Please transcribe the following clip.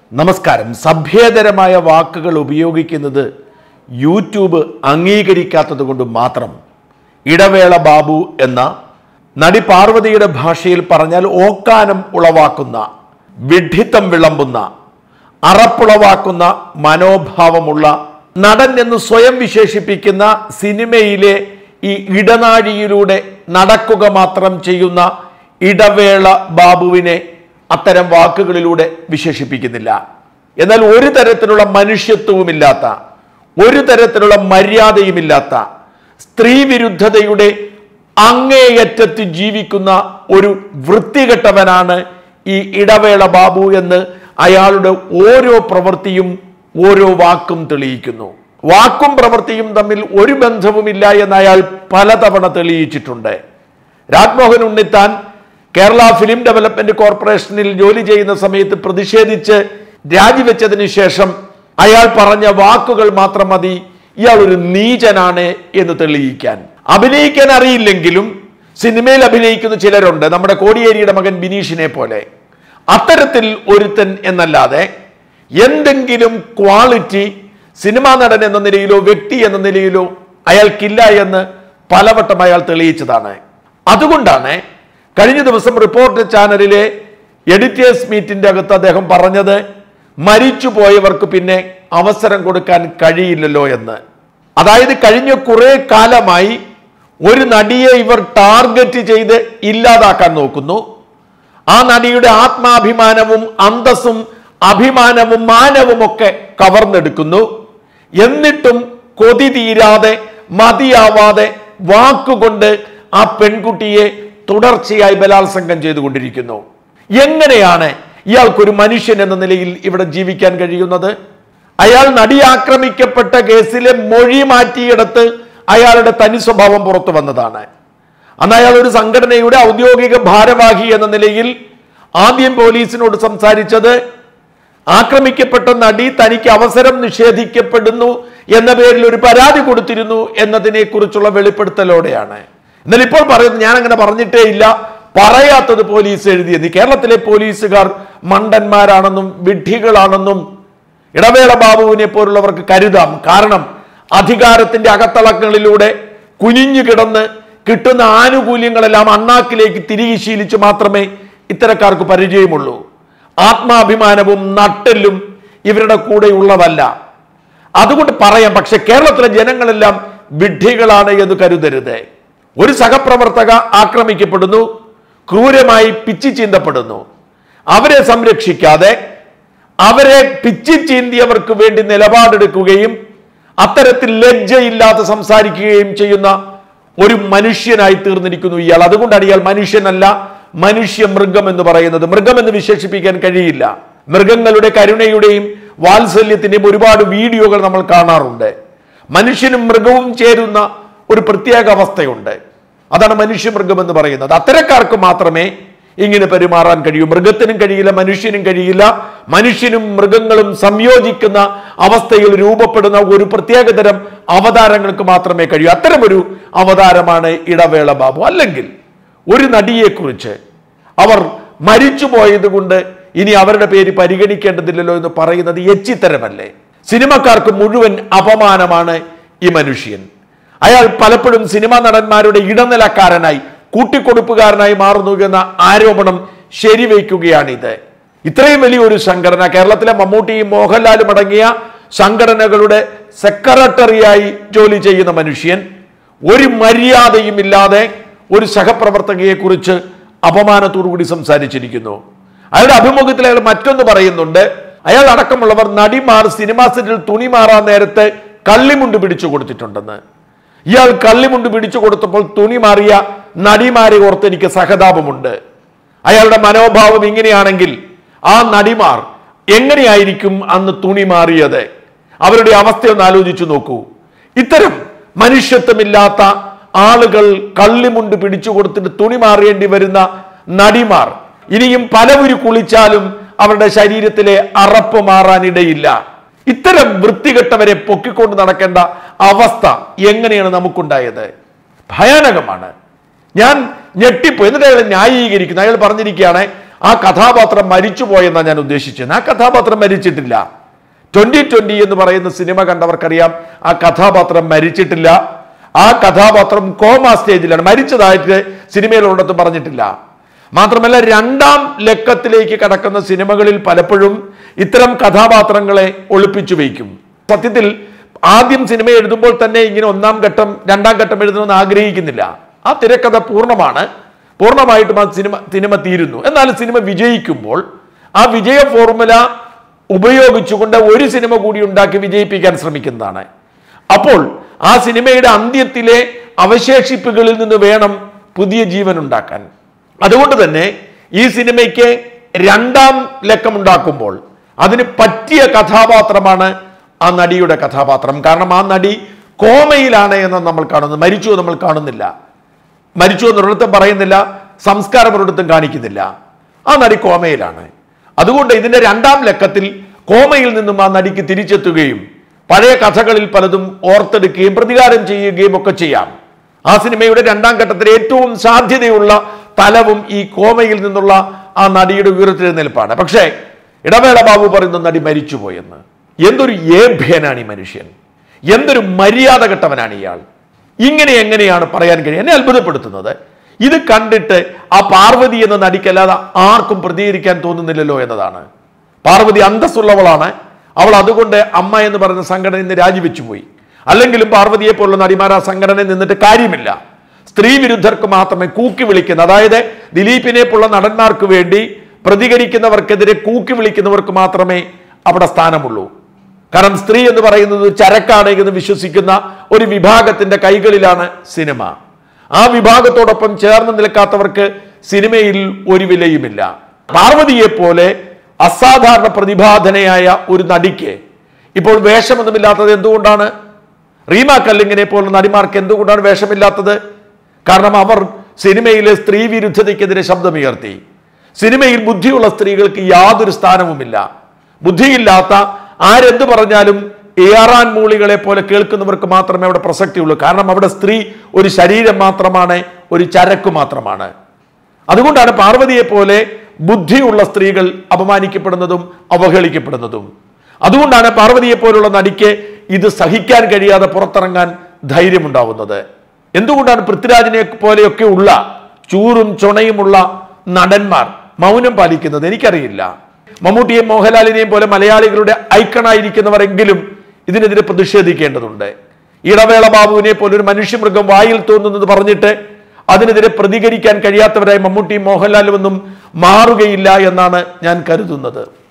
നമസ്കാരം സഭ്യേതരമായ വാക്കുകൾ ഉപയോഗിക്കുന്നത് യൂട്യൂബ് അംഗീകരിക്കാത്തത് കൊണ്ട് മാത്രം ഇടവേള ബാബു എന്ന നടി പാർവതിയുടെ ഭാഷയിൽ പറഞ്ഞാൽ ഓക്കാനം ഉളവാക്കുന്ന വിഡ്ഢിത്തം വിളമ്പുന്ന അറപ്പുളവാക്കുന്ന മനോഭാവമുള്ള നടൻ എന്ന് സ്വയം വിശേഷിപ്പിക്കുന്ന സിനിമയിലെ ഈ ഇടനാഴിയിലൂടെ നടക്കുക മാത്രം ചെയ്യുന്ന ഇടവേള ബാബുവിനെ അത്തരം വാക്കുകളിലൂടെ വിശേഷിപ്പിക്കുന്നില്ല എന്നാൽ ഒരു തരത്തിലുള്ള മനുഷ്യത്വവുമില്ലാത്ത ഒരു തരത്തിലുള്ള മര്യാദയുമില്ലാത്ത സ്ത്രീ വിരുദ്ധതയുടെ അങ്ങേയറ്റത്ത് ജീവിക്കുന്ന ഒരു വൃത്തികെട്ടവനാണ് ഈ ഇടവേള ബാബു എന്ന് അയാളുടെ ഓരോ പ്രവൃത്തിയും ഓരോ വാക്കും തെളിയിക്കുന്നു വാക്കും പ്രവൃത്തിയും തമ്മിൽ ഒരു ബന്ധവുമില്ല എന്ന് അയാൾ പലതവണ തെളിയിച്ചിട്ടുണ്ട് രാജ്മോഹൻ ഉണ്ണിത്താൻ കേരള ഫിലിം ഡെവലപ്മെന്റ് കോർപ്പറേഷനിൽ ജോലി ചെയ്യുന്ന സമയത്ത് പ്രതിഷേധിച്ച് രാജിവെച്ചതിന് ശേഷം അയാൾ പറഞ്ഞ വാക്കുകൾ മാത്രം മതി ഇയാൾ ഒരു നീചനാണ് എന്ന് തെളിയിക്കാൻ അഭിനയിക്കാൻ അറിയില്ലെങ്കിലും സിനിമയിൽ അഭിനയിക്കുന്ന ചിലരുണ്ട് നമ്മുടെ കോടിയേരിയുടെ മകൻ ബിനീഷിനെ പോലെ അത്തരത്തിൽ ഒരുത്തൻ എന്നല്ലാതെ എന്തെങ്കിലും ക്വാളിറ്റി സിനിമാ നടൻ എന്ന നിലയിലോ വ്യക്തി എന്ന നിലയിലോ അയാൾക്കില്ല എന്ന് പലവട്ടം അയാൾ തെളിയിച്ചതാണ് അതുകൊണ്ടാണ് കഴിഞ്ഞ ദിവസം റിപ്പോർട്ടർ ചാനലിലെ എഡിറ്റേഴ്സ് മീറ്റിന്റെ അകത്ത് അദ്ദേഹം പറഞ്ഞത് മരിച്ചു പോയവർക്ക് പിന്നെ അവസരം കൊടുക്കാൻ കഴിയില്ലല്ലോ എന്ന് അതായത് കഴിഞ്ഞ കുറെ കാലമായി ഒരു നടിയെ ഇവർ ടാർഗറ്റ് ചെയ്ത് ഇല്ലാതാക്കാൻ നോക്കുന്നു ആ നടിയുടെ ആത്മാഭിമാനവും അന്തസ്സും അഭിമാനവും മാനവും ഒക്കെ കവർന്നെടുക്കുന്നു എന്നിട്ടും കൊതി തീരാതെ മതിയാവാതെ വാക്കുകൊണ്ട് ആ പെൺകുട്ടിയെ തുടർച്ചയായി ബലാത്സംഗം ചെയ്തുകൊണ്ടിരിക്കുന്നു എങ്ങനെയാണ് ഇയാൾക്കൊരു മനുഷ്യൻ എന്ന നിലയിൽ ഇവിടെ ജീവിക്കാൻ കഴിയുന്നത് അയാൾ നടി ആക്രമിക്കപ്പെട്ട കേസിലെ മൊഴി മാറ്റിയെടുത്ത് അയാളുടെ തനി സ്വഭാവം പുറത്തു വന്നതാണ് അന്ന് അയാൾ ഒരു സംഘടനയുടെ ഔദ്യോഗിക ഭാരവാഹി എന്ന നിലയിൽ ആദ്യം പോലീസിനോട് സംസാരിച്ചത് ആക്രമിക്കപ്പെട്ട നടി തനിക്ക് അവസരം നിഷേധിക്കപ്പെടുന്നു എന്ന പേരിൽ ഒരു പരാതി കൊടുത്തിരുന്നു എന്നതിനെ കുറിച്ചുള്ള വെളിപ്പെടുത്തലോടെയാണ് എന്നാൽ ഇപ്പോൾ പറയുന്നത് ഞാൻ അങ്ങനെ പറഞ്ഞിട്ടേ ഇല്ല പറയാത്തത് പോലീസ് എഴുതിയത് ഈ കേരളത്തിലെ പോലീസുകാർ മണ്ടന്മാരാണെന്നും വിഡ്ഢികളാണെന്നും ഇടവേള ബാബുവിനെ പോലുള്ളവർക്ക് കരുതാം കാരണം അധികാരത്തിന്റെ അകത്തളങ്ങളിലൂടെ കുനിഞ്ഞു കിടന്ന് കിട്ടുന്ന ആനുകൂല്യങ്ങളെല്ലാം അണ്ണാക്കിലേക്ക് തിരികെ ശീലിച്ച് മാത്രമേ ഇത്തരക്കാർക്ക് പരിചയമുള്ളൂ ആത്മാഭിമാനവും നട്ടെല്ലും ഇവരുടെ കൂടെ ഉള്ളതല്ല അതുകൊണ്ട് പറയാം പക്ഷെ കേരളത്തിലെ ജനങ്ങളെല്ലാം വിഡ്ഢികളാണ് എന്ന് കരുതരുത് ഒരു സഹപ്രവർത്തക ആക്രമിക്കപ്പെടുന്നു ക്രൂരമായി പിച്ചി ചീന്തപ്പെടുന്നു അവരെ സംരക്ഷിക്കാതെ അവരെ പിച്ചി ചീന്തിയവർക്ക് വേണ്ടി നിലപാടെടുക്കുകയും അത്തരത്തിൽ ലജ്ജയില്ലാതെ സംസാരിക്കുകയും ചെയ്യുന്ന ഒരു മനുഷ്യനായി തീർന്നിരിക്കുന്നു ഇയാൾ അതുകൊണ്ടാണ് ഇയാൾ മനുഷ്യനല്ല മനുഷ്യ മൃഗം എന്ന് പറയുന്നത് മൃഗം എന്ന് വിശേഷിപ്പിക്കാൻ കഴിയില്ല മൃഗങ്ങളുടെ കരുണയുടെയും വാത്സല്യത്തിന്റെയും ഒരുപാട് വീഡിയോകൾ നമ്മൾ കാണാറുണ്ട് മനുഷ്യനും മൃഗവും ചേരുന്ന ഒരു പ്രത്യേക അവസ്ഥയുണ്ട് അതാണ് മനുഷ്യ മൃഗം എന്ന് പറയുന്നത് അത്തരക്കാർക്ക് മാത്രമേ ഇങ്ങനെ പെരുമാറാൻ കഴിയൂ മൃഗത്തിനും കഴിയില്ല മനുഷ്യനും കഴിയില്ല മനുഷ്യനും മൃഗങ്ങളും സംയോജിക്കുന്ന അവസ്ഥയിൽ രൂപപ്പെടുന്ന ഒരു പ്രത്യേകതരം അവതാരങ്ങൾക്ക് മാത്രമേ കഴിയൂ അത്തരമൊരു അവതാരമാണ് ഇടവേള ബാബു അല്ലെങ്കിൽ ഒരു നടിയെക്കുറിച്ച് അവർ മരിച്ചു പോയത് കൊണ്ട് ഇനി അവരുടെ പേര് പരിഗണിക്കേണ്ടതില്ലല്ലോ എന്ന് പറയുന്നത് എച്ചിത്തരമല്ലേ സിനിമക്കാർക്ക് മുഴുവൻ അപമാനമാണ് ഈ മനുഷ്യൻ അയാൾ പലപ്പോഴും സിനിമാ നടന്മാരുടെ ഇടനിലക്കാരനായി കൂട്ടിക്കൊടുപ്പുകാരനായി മാറുന്നു എന്ന ആരോപണം ശരിവയ്ക്കുകയാണിത് ഇത്രയും വലിയൊരു സംഘടന കേരളത്തിലെ മമ്മൂട്ടിയും മോഹൻലാലും അടങ്ങിയ സംഘടനകളുടെ സെക്രട്ടറിയായി ജോലി ചെയ്യുന്ന മനുഷ്യൻ ഒരു മര്യാദയും ഇല്ലാതെ ഒരു സഹപ്രവർത്തകയെ കുറിച്ച് അപമാനത്തോടുകൂടി സംസാരിച്ചിരിക്കുന്നു അയാളുടെ അഭിമുഖത്തിൽ അയാൾ മറ്റൊന്ന് പറയുന്നുണ്ട് അയാൾ അടക്കമുള്ളവർ നടിമാർ സിനിമാ സെറ്റിൽ തുണി മാറാൻ നേരത്തെ കള്ളിമുണ്ട് പിടിച്ചു കൊടുത്തിട്ടുണ്ടെന്ന് ഇയാൾ കള്ളിമുണ്ട് പിടിച്ചു കൊടുത്തപ്പോൾ തുണി മാറിയ നടിമാരെ ഓർത്ത് എനിക്ക് സഹതാപമുണ്ട് അയാളുടെ മനോഭാവം ഇങ്ങനെയാണെങ്കിൽ ആ നടിമാർ എങ്ങനെയായിരിക്കും അന്ന് തുണി മാറിയത് അവരുടെ അവസ്ഥയൊന്ന് ആലോചിച്ചു നോക്കൂ ഇത്തരം മനുഷ്യത്വമില്ലാത്ത ആളുകൾ കള്ളിമുണ്ട് പിടിച്ചു കൊടുത്തിട്ട് തുണി മാറേണ്ടി വരുന്ന നടിമാർ ഇനിയും പലവര് കുളിച്ചാലും അവരുടെ ശരീരത്തിലെ അറപ്പ് മാറാനിടയില്ല ഇത്തരം വൃത്തികെട്ടവരെ പൊക്കിക്കൊണ്ട് നടക്കേണ്ട അവസ്ഥ എങ്ങനെയാണ് നമുക്കുണ്ടായത് ഭയാനകമാണ് ഞാൻ ഞെട്ടിപ്പോയി എന്നിട്ട് അയാൾ ന്യായീകരിക്കുന്നു അയാൾ പറഞ്ഞിരിക്കുകയാണ് ആ കഥാപാത്രം മരിച്ചുപോയെന്നാണ് ഞാൻ ഉദ്ദേശിച്ചത് ആ കഥാപാത്രം മരിച്ചിട്ടില്ല ട്വന്റി ട്വന്റി എന്ന് പറയുന്ന സിനിമ കണ്ടവർക്കറിയാം ആ കഥാപാത്രം മരിച്ചിട്ടില്ല ആ കഥാപാത്രം കോമ സ്റ്റേജിലാണ് മരിച്ചതായിട്ട് സിനിമയിലുണ്ടെന്ന് പറഞ്ഞിട്ടില്ല മാത്രമല്ല രണ്ടാം ലക്കത്തിലേക്ക് കടക്കുന്ന സിനിമകളിൽ പലപ്പോഴും ഇത്തരം കഥാപാത്രങ്ങളെ ഒളിപ്പിച്ചു വയ്ക്കും സത്യത്തിൽ ആദ്യം സിനിമ എഴുതുമ്പോൾ തന്നെ ഇങ്ങനെ ഒന്നാം ഘട്ടം രണ്ടാം ഘട്ടം എഴുതണമെന്ന് ആഗ്രഹിക്കുന്നില്ല ആ തിരക്കഥ പൂർണ്ണമാണ് പൂർണ്ണമായിട്ടും ആ സിനിമ സിനിമ തീരുന്നു എന്നാൽ സിനിമ വിജയിക്കുമ്പോൾ ആ വിജയ ഫോർമുല ഉപയോഗിച്ചുകൊണ്ട് ഒരു സിനിമ കൂടി ഉണ്ടാക്കി വിജയിപ്പിക്കാൻ ശ്രമിക്കുന്നതാണ് അപ്പോൾ ആ സിനിമയുടെ അന്ത്യത്തിലെ അവശേഷിപ്പുകളിൽ നിന്ന് വേണം പുതിയ ജീവൻ ഉണ്ടാക്കാൻ അതുകൊണ്ട് തന്നെ ഈ സിനിമയ്ക്ക് രണ്ടാം ലക്കം ഉണ്ടാക്കുമ്പോൾ അതിന് പറ്റിയ കഥാപാത്രമാണ് ആ നടിയുടെ കഥാപാത്രം കാരണം ആ നടി കോമയിലാണ് എന്ന് നമ്മൾ കാണുന്നത് മരിച്ചു എന്ന് നമ്മൾ കാണുന്നില്ല മരിച്ചു എന്നൊരിടത്തും പറയുന്നില്ല സംസ്കാരം ഒരിടത്തും കാണിക്കുന്നില്ല ആ നടി കോമയിലാണ് അതുകൊണ്ട് ഇതിന്റെ രണ്ടാം ലക്കത്തിൽ കോമയിൽ നിന്നും ആ നടിക്ക് തിരിച്ചെത്തുകയും പഴയ കഥകളിൽ പലതും ഓർത്തെടുക്കുകയും പ്രതികാരം ചെയ്യുകയും ഒക്കെ ചെയ്യാം ആ സിനിമയുടെ രണ്ടാം ഘട്ടത്തിൽ ഏറ്റവും സാധ്യതയുള്ള തലവും ഈ കോമയിൽ നിന്നുള്ള ആ നടിയുടെ ഉയരത്തിലെഴുന്നേൽപ്പാണ് പക്ഷേ ഇടവേള ബാബു പറയുന്ന നടി മരിച്ചുപോയെന്ന് എന്തൊരു ഏഭ്യനാണ് ഈ മനുഷ്യൻ എന്തൊരു മര്യാദ കെട്ടവനാണ് ഇയാൾ ഇങ്ങനെ എങ്ങനെയാണ് പറയാൻ കഴിയും എന്നെ അത്ഭുതപ്പെടുത്തുന്നത് ഇത് കണ്ടിട്ട് ആ പാർവതി എന്ന നടിക്കല്ലാതെ ആർക്കും പ്രതികരിക്കാൻ തോന്നുന്നില്ലല്ലോ എന്നതാണ് പാർവതി അന്തസ്സുള്ളവളാണ് അവൾ അതുകൊണ്ട് അമ്മ എന്ന് പറയുന്ന സംഘടന ഇന്ന് രാജിവെച്ചു പോയി അല്ലെങ്കിലും പാർവതിയെ പോലുള്ള നടിമാർ ആ സംഘടനയിൽ നിന്നിട്ട് കാര്യമില്ല സ്ത്രീ വിരുദ്ധർക്ക് മാത്രമേ കൂക്കി വിളിക്കുന്ന അതായത് ദിലീപിനെ പോലുള്ള നടന്മാർക്ക് വേണ്ടി പ്രതികരിക്കുന്നവർക്കെതിരെ കൂക്കി വിളിക്കുന്നവർക്ക് മാത്രമേ അവിടെ സ്ഥാനമുള്ളൂ കാരണം സ്ത്രീ എന്ന് പറയുന്നത് ചരക്കാണ് എന്ന് വിശ്വസിക്കുന്ന ഒരു വിഭാഗത്തിന്റെ കൈകളിലാണ് സിനിമ ആ വിഭാഗത്തോടൊപ്പം ചേർന്ന് നിൽക്കാത്തവർക്ക് സിനിമയിൽ ഒരു വിലയുമില്ല പാർവതിയെ പോലെ അസാധാരണ പ്രതിഭാധനയായ ഒരു നടിക്ക് ഇപ്പോൾ വേഷമൊന്നുമില്ലാത്തത് എന്തുകൊണ്ടാണ് റീമ കല്ലിങ്ങിനെ പോലുള്ള നടിമാർക്ക് എന്തുകൊണ്ടാണ് വേഷമില്ലാത്തത് കാരണം അവർ സിനിമയിലെ സ്ത്രീ വിരുദ്ധതയ്ക്കെതിരെ ശബ്ദമുയർത്തി സിനിമയിൽ ബുദ്ധിയുള്ള സ്ത്രീകൾക്ക് യാതൊരു സ്ഥാനവുമില്ല ബുദ്ധിയില്ലാത്ത ആരെന്ത് പറഞ്ഞാലും ഏറാൻ മൂളികളെ പോലെ കേൾക്കുന്നവർക്ക് മാത്രമേ അവിടെ പ്രസക്തിയുള്ളൂ കാരണം അവിടെ സ്ത്രീ ഒരു ശരീരം മാത്രമാണ് ഒരു ചരക്ക് മാത്രമാണ് അതുകൊണ്ടാണ് പാർവതിയെ പോലെ ബുദ്ധിയുള്ള സ്ത്രീകൾ അപമാനിക്കപ്പെടുന്നതും അവഹേളിക്കപ്പെടുന്നതും അതുകൊണ്ടാണ് പാർവതിയെ പോലുള്ള നടിക്ക് ഇത് സഹിക്കാൻ കഴിയാതെ പുറത്തിറങ്ങാൻ ധൈര്യമുണ്ടാവുന്നത് എന്തുകൊണ്ടാണ് പൃഥ്വിരാജിനെ പോലെയൊക്കെ ഉള്ള ചൂറും ചുണയുമുള്ള നടന്മാർ മൗനം പാലിക്കുന്നത് എനിക്കറിയില്ല മമ്മൂട്ടിയെയും മോഹൻലാലിനെയും പോലെ മലയാളികളുടെ ഐക്കണായിരിക്കുന്നവരെങ്കിലും ഇതിനെതിരെ പ്രതിഷേധിക്കേണ്ടതുണ്ട് ഇടവേള ബാബുവിനെ പോലെ ഒരു മനുഷ്യമൃഗം വായിൽ തോന്നുന്നത് പറഞ്ഞിട്ട് അതിനെതിരെ പ്രതികരിക്കാൻ കഴിയാത്തവരായി മമ്മൂട്ടിയും മോഹൻലാലും ഒന്നും മാറുകയില്ല എന്നാണ് ഞാൻ കരുതുന്നത്